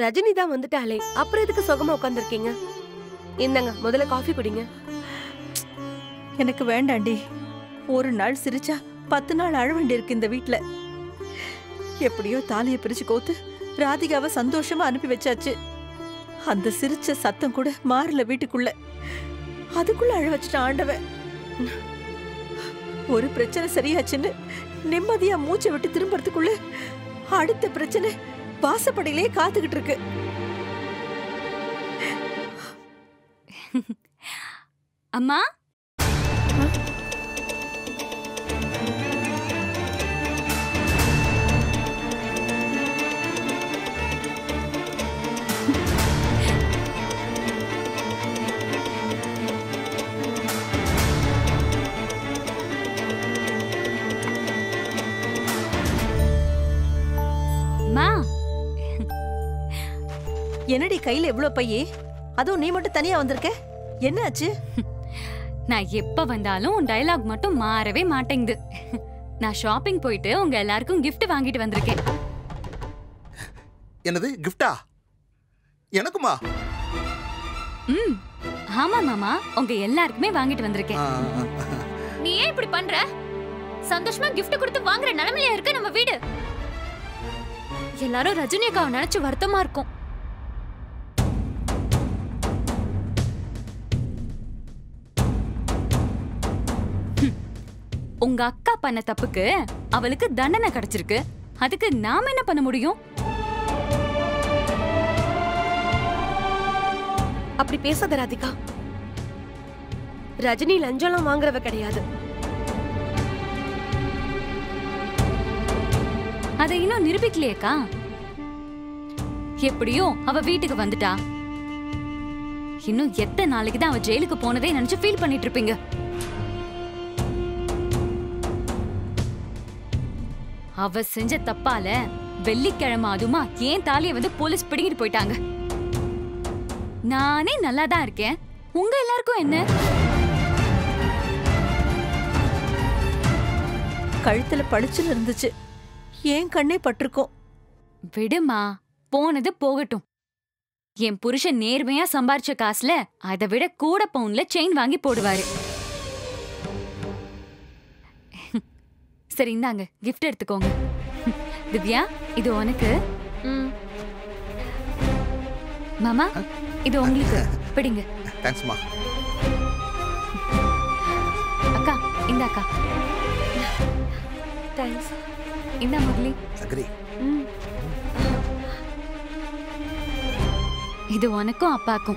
ரஜினி தான் வந்துட்டாளே அப்புறம் எதுக்கு சுகமா உட்காந்துருக்கீங்க இந்தாங்க முதல்ல காஃபி குடிங்க எனக்கு வேண்டாண்டி ஒரு நாள் சிரிச்சா பத்து நாள் அழ வேண்டியிருக்கு இந்த வீட்ல எப்படியோ தாலியை பிரிச்சு கோத்து ராதிகாவை சந்தோஷமா அனுப்பி வச்சாச்சு அந்த சிரிச்ச சத்தம் கூட மாறல வீட்டுக்குள்ள அதுக்குள்ள அழ வச்சுட்டான் ஆண்டவன் ஒரு பிரச்சனை சரியாச்சுன்னு நிம்மதியா மூச்சை விட்டு திரும்புறதுக்குள்ள அடுத்த பிரச்சனை வாசப்படியிலே காத்துக்கிட்டு இருக்கு அம்மா அம்மா என்னடி கையில எவ்வளவு பையே அதுவும் நீ மட்டும் தனியா வந்திருக்க என்ன ஆச்சு நான் எப்ப வந்தாலும் உன் டயலாக் மட்டும் மாறவே மாட்டேங்குது நான் ஷாப்பிங் போயிட்டு உங்க எல்லாருக்கும் gift வாங்கிட்டு வந்திருக்கேன் என்னது கிஃப்டா எனக்குமா ம் ஆமா மாமா உங்க எல்லாருக்குமே வாங்கிட்டு வந்திருக்கேன் ஆ, நீ ஏன் இப்படி பண்ற சந்தோஷமா gift கொடுத்து வாங்குற நிலைமையில இருக்க நம்ம வீடு எல்லாரும் ரஜினி அக்காவை நினைச்சு வருத்தமா இருக்கும் உங்க அக்கா பண்ண தப்புக்கு அவளுக்கு தண்டனை கிடைச்சிருக்கு அதுக்கு நாம என்ன பண்ண முடியும் அப்படி பேசாத ராதிகா ரஜினி லஞ்சம்லாம் வாங்குறவ கிடையாது அதை இன்னும் நிரூபிக்கலையேக்கா எப்படியோ அவ வீட்டுக்கு வந்துட்டா இன்னும் எத்தனை நாளைக்கு தான் அவ ஜெயிலுக்கு போனதே நினைச்சு ஃபீல் பண்ணிட்டு இருப்பீங்க அவ செஞ்ச தப்பால வெள்ளிக்கிழமை அதுமா ஏன் தாலிய வந்து போலீஸ் பிடிங்கிட்டு போயிட்டாங்க நானே நல்லா தான் இருக்கேன் உங்க எல்லாருக்கும் என்ன கழுத்துல பளிச்சுன்னு இருந்துச்சு ஏன் கண்ணே பட்டிருக்கோம் விடுமா போனது போகட்டும் என் புருஷன் நேர்மையா சம்பாரிச்ச காசுல அதை விட கூட பவுன்ல செயின் வாங்கி போடுவாரு சரி இந்தாங்க gift எடுத்துக்கோங்க திவ்யா இது உனக்கு மாமா இது உங்களுக்கு பிடிங்க தேங்க்ஸ்மா அக்கா இந்த அக்கா தேங்க்ஸ் இந்த முரளி சங்கரி இது உனக்கும் அப்பாக்கும்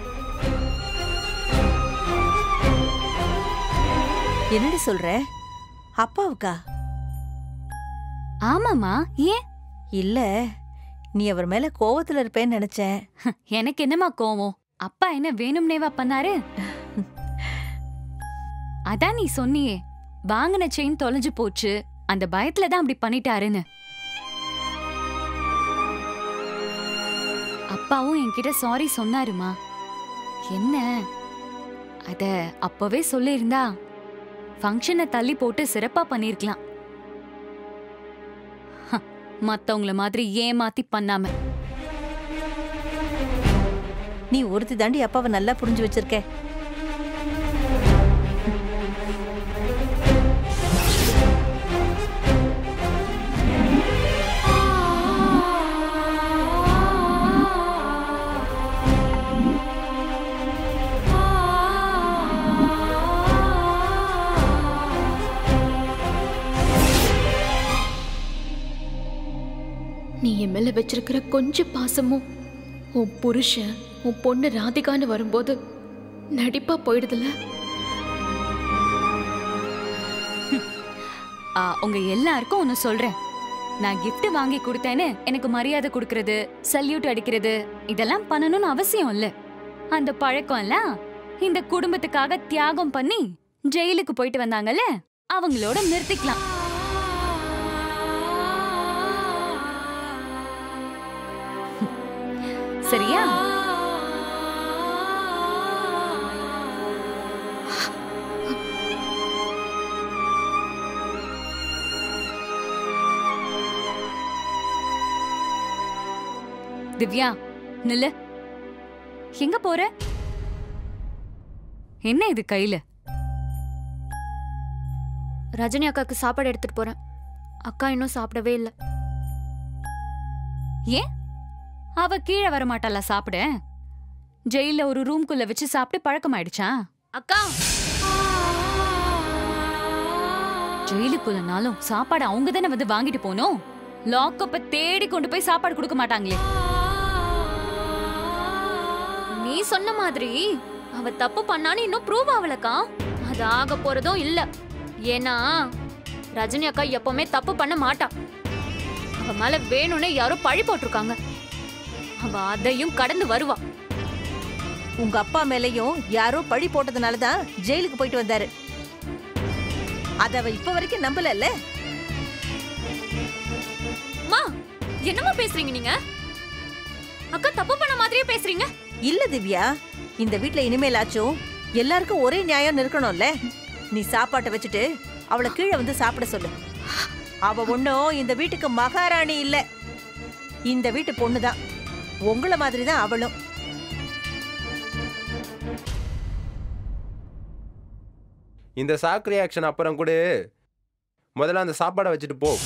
என்னடி சொல்ற அப்பாவுக்கா ஆமாமா ஏன் இல்ல நீ அவர் மேல கோவத்துல இருப்பேன்னு நினைச்சேன் எனக்கு என்னமா கோவம் அப்பா என்ன வேணும்னேவா பண்ணாரு அதான் நீ சொன்னியே வாங்கின செயின் தொலைஞ்சு போச்சு அந்த பயத்துல தான் அப்படி பண்ணிட்டாருன்னு அப்பாவும் என்கிட்ட சாரி சொன்னாருமா என்ன அத அப்பவே சொல்லியிருந்தா ஃபங்க்ஷனை தள்ளி போட்டு சிறப்பா பண்ணிருக்கலாம் மத்தவங்கள மாதிரி ஏமாத்தி பண்ணாம நீ ஒருத்தி தாண்டி அப்பாவை நல்லா புரிஞ்சு வச்சிருக்க நீ என் மேல வச்சிருக்கிற கொஞ்சம் பாசமும் உன் புருஷன் உன் பொண்ணு ராதிகான்னு வரும்போது நடிப்பா போயிடுதுல ஆ, உங்க எல்லாருக்கும் ஒன்னு சொல்றேன் நான் gift வாங்கி கொடுத்தேன்னு எனக்கு மரியாதை கொடுக்கறது சல்யூட் அடிக்கிறது இதெல்லாம் பண்ணணும்னு அவசியம் இல்ல அந்த பழக்கம் எல்லாம் இந்த குடும்பத்துக்காக தியாகம் பண்ணி ஜெயிலுக்கு போயிட்டு வந்தாங்கல்ல அவங்களோட நிறுத்திக்கலாம் சரியா திவ்யா நில்லு எங்க போற என்ன இது கையில ரஜினி அக்காக்கு சாப்பாடு எடுத்துட்டு போறேன் அக்கா இன்னும் சாப்பிடவே இல்லை ஏன் அவ கீழே வர மாட்டாளா சாப்பிட ஜெயில ஒரு ரூம்குள்ள வச்சு சாப்பிட்டு பழக்கமாயிடுச்சா அக்கா ஜெயிலுக்குள்ளனாலும் சாப்பாடு அவங்க தானே வந்து வாங்கிட்டு போனோம் லாக்கப்ப தேடி கொண்டு போய் சாப்பாடு கொடுக்க மாட்டாங்களே நீ சொன்ன மாதிரி அவ தப்பு பண்ணான்னு இன்னும் ப்ரூவ் ஆகலக்கா அது ஆக போறதும் இல்ல ஏன்னா ரஜினி அக்கா எப்பவுமே தப்பு பண்ண மாட்டா அவ மேல வேணும்னே யாரோ பழி போட்டிருக்காங்க அவ அதையும் கடந்து வருவா உங்க அப்பா மேலயும் யாரோ பழி போட்டதுனால தான் ஜெயிலுக்கு போயிட்டு வந்தாரு அத அவ இப்ப வரைக்கும் நம்பலல்ல மா என்னமா பேசுறீங்க நீங்க அக்கா தப்பு பண்ண மாதிரியே பேசுறீங்க இல்ல திவ்யா இந்த வீட்ல இனிமேலாச்சும் எல்லாருக்கும் ஒரே நியாயம் இருக்கணும்ல நீ சாப்பாட்டை வச்சுட்டு அவளை கீழே வந்து சாப்பிட சொல்லு அவ ஒண்ணும் இந்த வீட்டுக்கு மகாராணி இல்ல இந்த வீட்டு பொண்ணுதான் உங்கள மாதிரி தான் அவளும் இந்த சாக் ரியாக்ஷன் அப்புறம் கூட முதல்ல அந்த சாப்பாடை வச்சுட்டு போ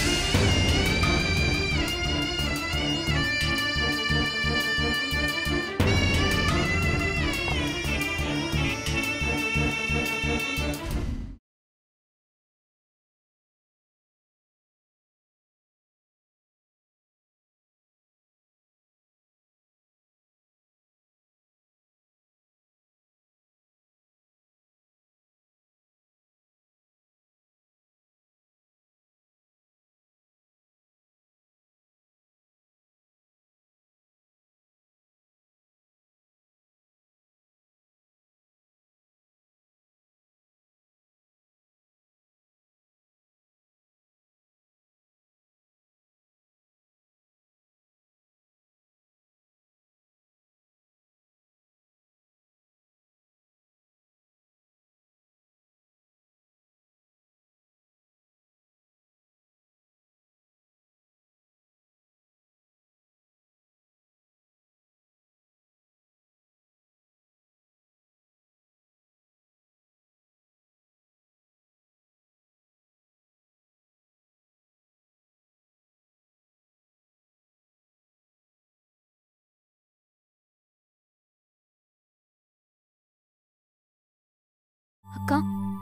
அக்கா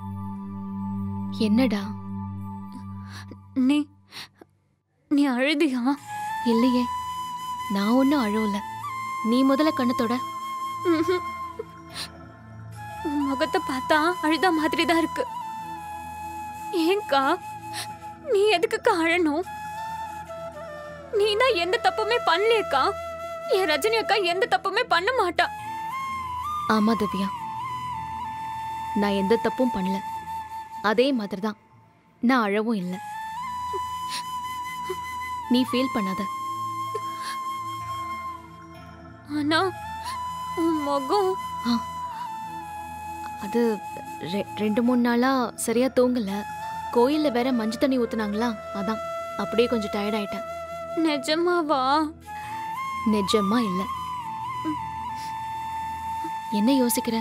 என்னடா நீ நீ அழுதியா இல்லையே நான் ஒன்றும் அழவல நீ முதல்ல கண்ணத்தோட ம்ஹும். உன் முகத்தை பார்த்தா அழுத மாதிரி தான் இருக்கு ஏன்க்கா நீ எதுக்குக்கா அழணும் நீ தான் எந்த தப்புமே பண்ணலையேக்கா என் ரஜினி அக்கா எந்த தப்புமே பண்ண மாட்டா ஆமா திவ்யா நான் எந்த தப்பும் பண்ணல அதே மாதிரி தான் நான் அழவும் இல்லை நீ ஃபீல் பண்ணாத ஆனா உன் முகம் அது ரெ- ரெண்டு மூணு நாளா சரியா தூங்கல கோயில்ல வேற மஞ்சு தண்ணி ஊத்துனாங்களா அதான் அப்படியே கொஞ்சம் டயர்ட் ஆயிட்டேன் நிஜமாவா நிஜமா இல்ல என்ன யோசிக்கிற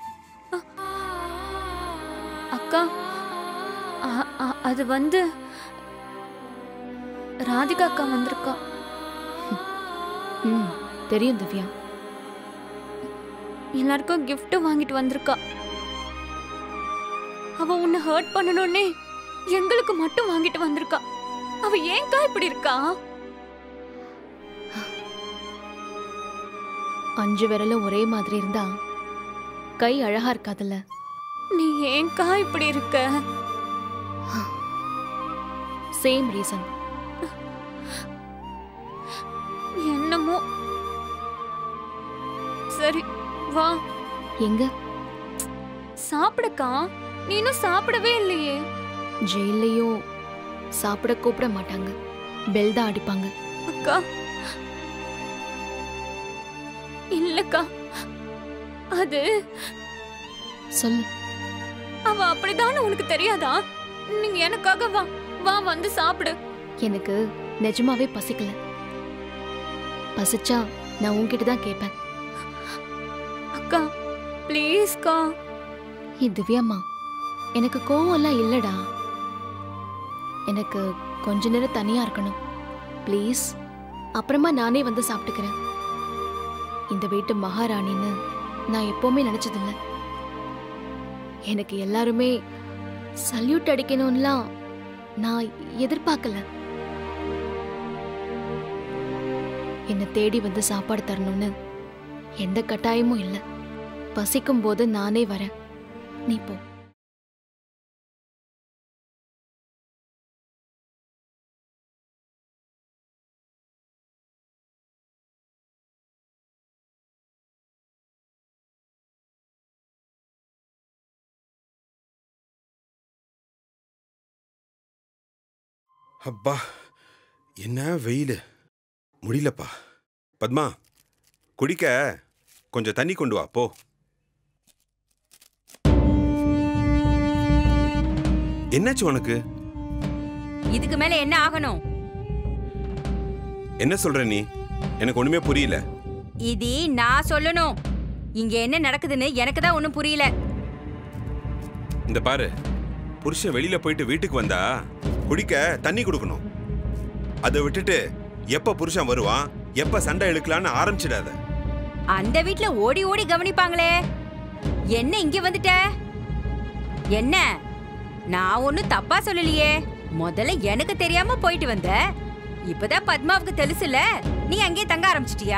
அக்கா அ- அ- அது வந்து ராதிகா அக்கா வந்திருக்கா ம் தெரியும் திவ்யா எல்லாருக்கும் gift வாங்கிட்டு வந்திருக்கா அவ உன்னை ஹர்ட் பண்ணணும்னே எங்களுக்கு மட்டும் வாங்கிட்டு வந்திருக்கா அவ ஏன்க்கா இப்படி இருக்கா அஞ்சு விரலும் ஒரே மாதிரி இருந்தா கை அழகா இருக்காதுல்ல நீ ஏன்க்கா இப்படி இருக்க சேம் ரீசன் என்னமோ சரி வா எங்க சாப்பிடக்கா நீ இன்னும் சாப்பிடவே இல்லையே ஜெயிலையும் சாப்பிட கூப்பிட மாட்டாங்க பெல் தான் அடிப்பாங்க அக்கா இல்லக்கா அது சொல்லு அவ அப்படிதான்னு உனக்கு தெரியாதா நீங்க எனக்காக வா வா வந்து சாப்பிடு எனக்கு நிஜமாவே பசிக்கல பசிச்சா நான் உன்கிட்ட தான் கேட்பேன் அக்கா ப்ளீஸ்க்கா ஏ திவ்யாம்மா எனக்கு கோவம்லாம் இல்லடா எனக்கு கொஞ்ச நேரம் தனியா இருக்கணும் ப்ளீஸ் அப்புறமா நானே வந்து சாப்பிட்டுக்கிறேன் இந்த வீட்டு மகாராணின்னு நான் எப்பவுமே நினைச்சதில்ல எனக்கு எல்லாருமே சல்யூட் அடிக்கணும்லாம் நான் எதிர்பார்க்கல என்னை தேடி வந்து சாப்பாடு தரணும்னு எந்த கட்டாயமும் இல்லை பசிக்கும் போது நானே வரேன் நீ போ அப்பா என்ன வெயில் முடியலப்பா பத்மா குடிக்க கொஞ்சம் தண்ணி கொண்டு வா போ என்னாச்சு உனக்கு இதுக்கு மேல என்ன ஆகணும் என்ன சொல்ற நீ எனக்கு ஒண்ணுமே புரியல இது நான் சொல்லணும் இங்க என்ன நடக்குதுன்னு எனக்கு தான் ஒண்ணும் புரியல இந்த பாரு புருஷன் வெளியில போயிட்டு வீட்டுக்கு வந்தா குடிக்க தண்ணி கொடுக்கணும் அதை விட்டுட்டு எப்ப புருஷன் வருவான் எப்ப சண்டை இழுக்கலான்னு ஆரம்பிச்சிடாத அந்த வீட்ல ஓடி ஓடி கவனிப்பாங்களே என்ன இங்க வந்துட்ட என்ன நான் ஒண்ணும் தப்பா சொல்லலையே முதல்ல எனக்கு தெரியாம போயிட்டு வந்த இப்பதான் பத்மாவுக்கு தெரிசுல நீ அங்கேயே தங்க ஆரம்பிச்சிட்டியா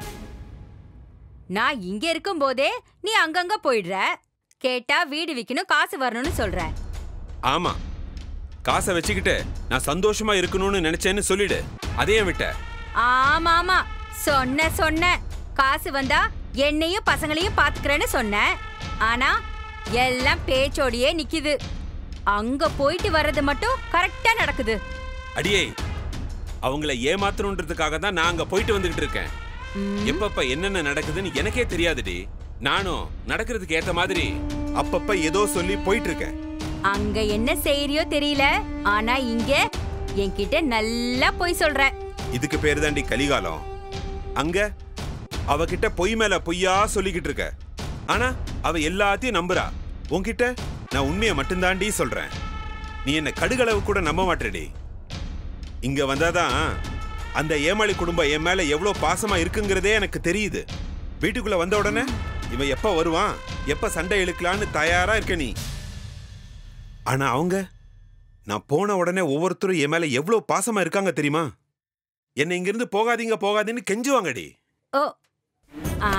நான் இங்க இருக்கும் போதே நீ அங்கங்க போயிடுற கேட்டா வீடு விக்கணும் காசு வரணும்னு சொல்ற ஆமா காசை வச்சுக்கிட்டு நான் சந்தோஷமா இருக்கணும்னு நினைச்சேன்னு சொல்லிடு அதையும் விட்ட ஆமா ஆமா சொன்ன சொன்ன காசு வந்தா என்னையும் பசங்களையும் பாத்துக்கிறேன்னு சொன்னேன் ஆனா எல்லாம் பேச்சோடியே நிக்குது அங்க போயிட்டு வர்றது மட்டும் கரெக்டா நடக்குது அடியே அவங்கள ஏமாத்தணுன்றதுக்காக தான் நான் அங்க போயிட்டு வந்துகிட்டு இருக்கேன் ம், எப்பப்ப என்னென்ன நடக்குதுன்னு எனக்கே தெரியாதுடி நானும் நடக்கிறதுக்கு ஏத்த மாதிரி அப்பப்ப ஏதோ சொல்லி போயிட்டு இருக்கேன் அங்க என்ன செய்யறியோ தெரியல ஆனா இங்க என்கிட்ட நல்லா போய் சொல்ற இதுக்கு பேர் தாண்டி கலிகாலம் அங்க அவகிட்ட பொய் மேல பொய்யா சொல்லிக்கிட்டு இருக்க ஆனா அவ எல்லாத்தையும் நம்புறா உன்கிட்ட நான் உண்மையை மட்டும்தாண்டி சொல்றேன் நீ என்ன கடுகளவு கூட நம்ப மாட்டேடி இங்க வந்தாதான் அந்த ஏமாளி குடும்பம் என் மேல எவ்வளவு பாசமா இருக்குங்கிறதே எனக்கு தெரியுது வீட்டுக்குள்ள வந்த உடனே இவன் எப்ப வருவான் எப்ப சண்டை இழுக்கலான்னு தயாரா இருக்க நீ ஆனா அவங்க நான் போன உடனே ஒவ்வொருத்தரும் என் மேல எவ்வளவு பாசமா இருக்காங்க தெரியுமா என்னை இங்கிருந்து போகாதீங்க போகாதீன்னு கெஞ்சுவாங்கடி ஓ ஆ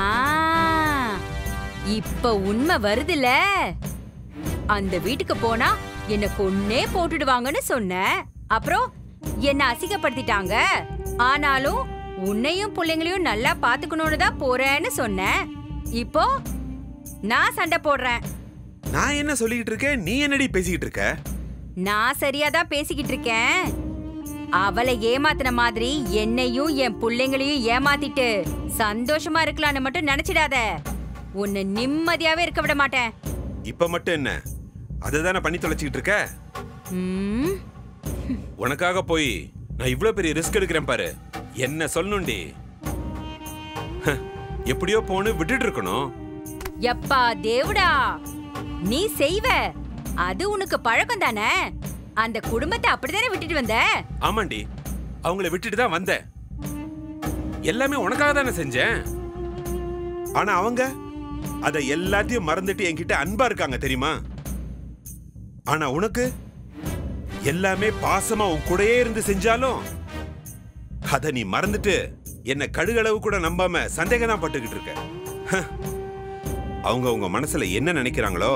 இப்ப உண்மை வருதுல அந்த வீட்டுக்கு போனா என்ன கொன்னே போட்டுடுவாங்கன்னு சொன்னேன் அப்புறம் என்ன அசிங்கப்படுத்திட்டாங்க ஆனாலும் உன்னையும் பிள்ளைங்களையும் நல்லா பாத்துக்கணும்னு தான் போறேன்னு சொன்னேன் இப்போ நான் சண்டை போடுறேன் நான் என்ன சொல்லிக்கிட்டு இருக்கேன் நீ என்னடி பேசிக்கிட்டு இருக்க நான் சரியா தான் பேசிக்கிட்டு இருக்கேன் அவளை ஏமாத்தின மாதிரி என்னையும் என் பிள்ளைங்களையும் ஏமாத்திட்டு சந்தோஷமா இருக்கலாம்னு மட்டும் நினைச்சிடாத உன்னை நிம்மதியாவே இருக்க விட மாட்டேன் இப்ப மட்டும் என்ன அதை தானே பண்ணி தொலைச்சிக்கிட்டு இருக்க ம், உனக்காக போய் நான் இவ்ளோ பெரிய ரிஸ்க் எடுக்கிறேன் பாரு என்ன சொல்லணும்டி ஹ, எப்படியோ போன்னு விட்டுட்டு இருக்கணும் எப்பா தேவுடா நீ செய்வ அது உனக்கு பழக்கம் தானே அந்த குடும்பத்தை அப்படிதானே விட்டுட்டு வந்த ஆமாண்டி அவங்கள விட்டுட்டு தான் வந்தேன் எல்லாமே உனக்காக தானே செஞ்சேன் ஆனா அவங்க அதை எல்லாத்தையும் மறந்துட்டு என்கிட்ட அன்பா இருக்காங்க தெரியுமா ஆனா உனக்கு எல்லாமே பாசமா உன் கூடயே இருந்து செஞ்சாலும் அத நீ மறந்துட்டு என்ன கடுகளவு கூட நம்பாம சந்தேகம் தான் பட்டுக்கிட்டு இருக்க ஹ. அவங்க உங்க மனசுல என்ன நினைக்கிறாங்களோ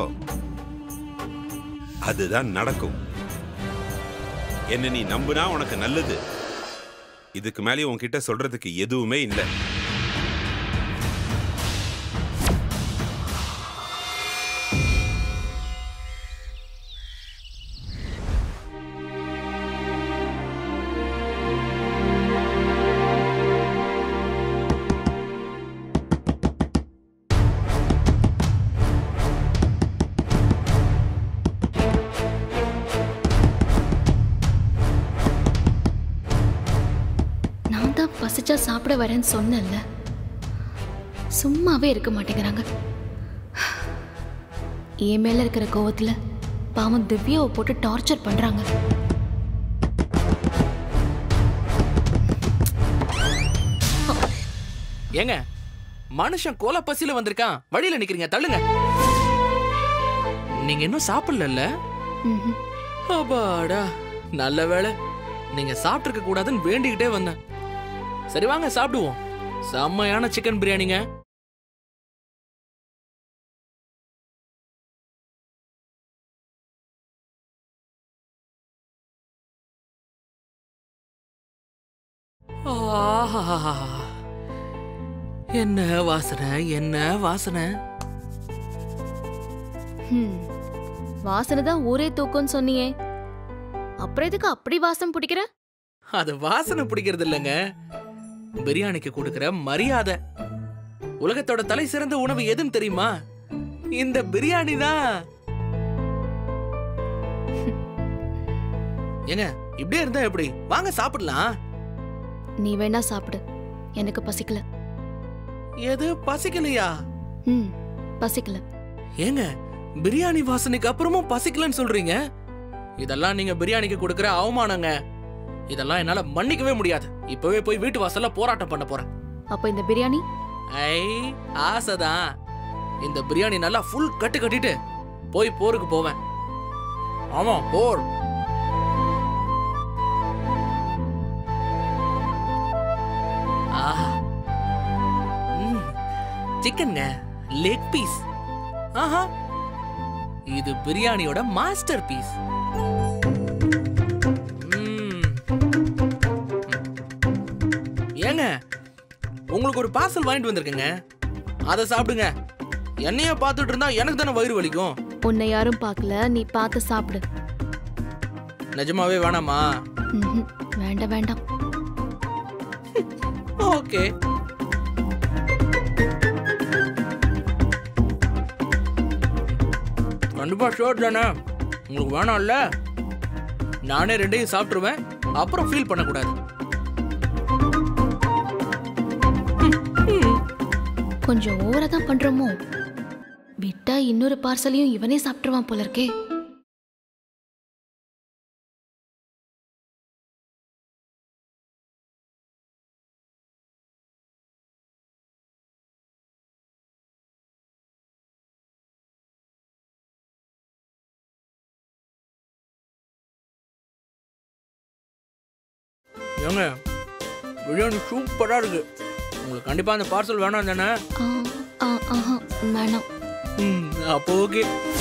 அதுதான் நடக்கும் என்ன நீ நம்புனா உனக்கு நல்லது இதுக்கு மேலே உன்கிட்ட சொல்றதுக்கு எதுவுமே இல்லை நான் தான் பசிச்சா சாப்பிட வரேன்னு சொன்னேன்ல சும்மாவே இருக்க மாட்டேங்கிறாங்க என் மேல இருக்கிற கோவத்துல பாவம் திவ்யாவை போட்டு டார்ச்சர் பண்றாங்க ஏங்க மனுஷன் கோல பசியில வந்திருக்கான் வழியில நிக்கிறீங்க தள்ளுங்க நீங்க இன்னும் சாப்பிடல ம்ஹும். அப்பாடா நல்ல வேளை நீங்க சாப்பிட்டிருக்க கூடாதுன்னு வேண்டிக்கிட்டே வந்தேன் சரி வாங்க சாப்பிடுவோம் செம்மையான சிக்கன் பிரியாணிங்க ஆஹா என்ன வாசனை என்ன வாசனை ஹம். வாசனை தான் ஊரே தூக்கும்னு சொன்னியே அப்புறம் எதுக்கு அப்படி வாசம் பிடிக்கிற அது வாசனை பிடிக்கிறது இல்லைங்க பிரியாணிக்கு கொடுக்கிற மரியாதை உலகத்தோட தலை சிறந்த உணவு எதுன்னு தெரியுமா இந்த பிரியாணி தான் ஏங்க இப்படியே இருந்தா எப்படி வாங்க சாப்பிடலாம் நீ வேணா சாப்பிடு எனக்கு பசிக்கல எது பசிக்கலையா ம் பசிக்கல ஏங்க பிரியாணி வாசனைக்கு அப்புறமும் பசிக்கலன்னு சொல்றீங்க இதெல்லாம் நீங்க பிரியாணிக்கு கொடுக்கிற அவமானங்க இதெல்லாம் என்னால மன்னிக்கவே முடியாது இப்பவே போய் வீட்டு வாசல்ல போராட்டம் பண்ண போறேன் அப்ப இந்த பிரியாணி ஐ ஆசைதான் இந்த பிரியாணி நல்லா ஃபுல் கட்டு கட்டிட்டு போய் போருக்கு போவேன் ஆமா போர் ஆஹா ம், சிக்கன்ங்க லெக் பீஸ் ஆஹா இது பிரியாணியோட மாஸ்டர் பீஸ் ஏங்க உங்களுக்கு ஒரு பார்சல் வாங்கிட்டு வந்திருக்கேங்க அதை சாப்பிடுங்க என்னைய பார்த்துட்டு இருந்தா எனக்கு தானே வயிறு வலிக்கும் உன்னை யாரும் பார்க்கல நீ பார்த்து சாப்பிடு நிஜமாவே வேணாமா ம்ஹும். வேண்டாம் வேண்டாம் ஓகே கண்டிப்பா ஷோர் தானே உங்களுக்கு வேணாம்ல நானே ரெண்டையும் சாப்பிட்டுருவேன் அப்புறம் ஃபீல் பண்ணக்கூடாது கொஞ்சம் ஓவரா தான் பண்றோமோ விட்டா இன்னொரு பார்சலையும் இவனே சாப்பிட்டுருவான் போல இருக்கே ஏங்க பிரியாணி சூப்பரா இருக்கு உங்களுக்கு கண்டிப்பா அந்த பார்சல் வேணாம் தானே ஆ, ஆ, ஆஹா, வேணாம் ம், அப்போ ஓகே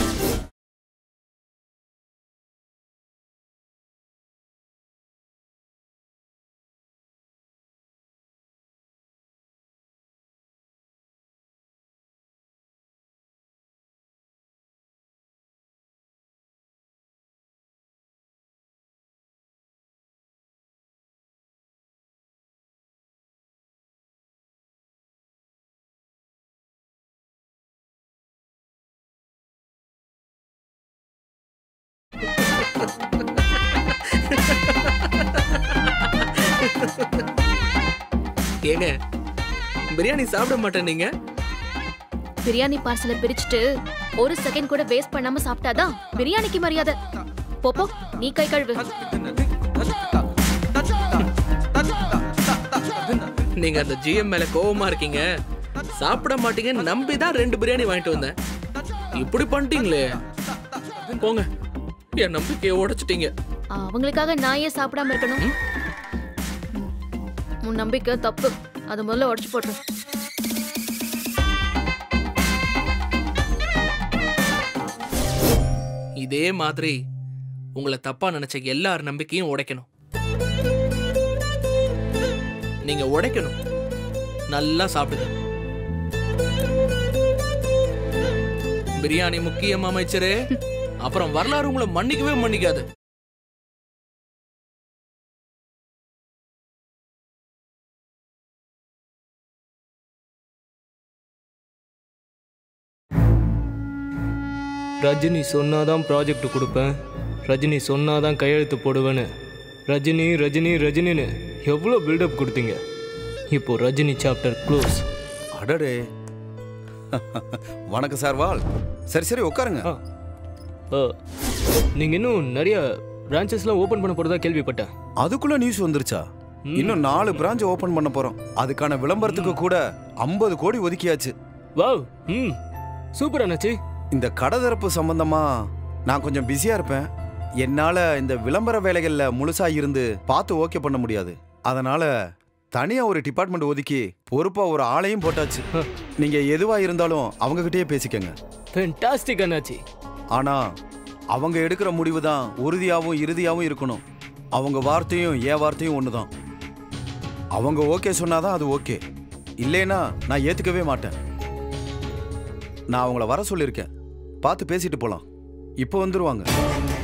ஏங்க பிரியாணி சாப்பிட மாட்டேன் நீங்க பிரியாணி பார்சலை பிரிச்சுட்டு ஒரு செகண்ட் கூட வேஸ்ட் பண்ணாம சாப்பிட்டாதான் பிரியாணிக்கு மரியாதை போ, போ நீ கை கழுவு நீங்க அந்த ஜிஎம் மேல கோவமா இருக்கீங்க சாப்பிட மாட்டீங்கன்னு நம்பி தான் ரெண்டு பிரியாணி வாங்கிட்டு வந்தேன் இப்படி பண்ணிட்டீங்களே போங்க என் நம்பிக்கையை உடைச்சிட்டீங்க அவங்களுக்காக நான் ஏன் சாப்பிடாம இருக்கணும் உன் நம்பிக்கை தப்பு அது முதல்ல உடச்சு போட்டுரு இதே மாதிரி உங்களை தப்பா நினைச்ச எல்லார் நம்பிக்கையும் உடைக்கணும் நீங்க உடைக்கணும் நல்லா சாப்பிடுங்க பிரியாணி முக்கியம் அமைச்சரே அப்புறம் வரலாறு உங்களை மன்னிக்கவே மன்னிக்காது ரஜினி சொன்னாதான் ப்ராஜெக்ட் கொடுப்பேன் ரஜினி சொன்னாதான் கையெழுத்து போடுவேன்னு ரஜினி ரஜினி ரஜினின்னு எவ்வளோ பில்டப் கொடுத்தீங்க இப்போ ரஜினி சாப்டர் க்ளோஸ் அடடே வணக்கம் சார் வால் சரி சரி உட்காருங்க ஆ, நீங்க இன்னும் நிறைய பிரான்ச்சஸ்லாம் ஓபன் பண்ண போறதா கேள்விப்பட்டேன் அதுக்குள்ள நியூஸ் வந்துருச்சா இன்னும் நாலு பிரான்ச் ஓபன் பண்ண போறோம் அதுக்கான விளம்பரத்துக்கு கூட ஐம்பது கோடி ஒதுக்கியாச்சு வாவ் ம் சூப்பர் அண்ணாச்சி இந்த கடை திறப்பு சம்பந்தமா நான் கொஞ்சம் பிஸியா இருப்பேன் என்னால இந்த விளம்பர வேலைகள்ல முழுசா இருந்து பார்த்து ஓகே பண்ண முடியாது அதனால தனியா ஒரு டிபார்ட்மெண்ட் ஒதுக்கி பொறுப்பா ஒரு ஆளையும் போட்டாச்சு நீங்க எதுவா இருந்தாலும் அவங்க கிட்டயே பேசிக்கங்க ஃபென்டாஸ்டிக் அண்ணாச்சி ஆனா அவங்க எடுக்கிற முடிவு தான் உறுதியாவும் இறுதியாவும் இருக்கணும் அவங்க வார்த்தையும் என் வார்த்தையும் ஒண்ணுதான் அவங்க ஓகே சொன்னாதான் அது ஓகே இல்லைன்னா நான் ஏத்துக்கவே மாட்டேன் நான் அவங்கள வர சொல்லியிருக்கேன் பார்த்து பேசிட்டு போலாம் இப்போ வந்துருவாங்க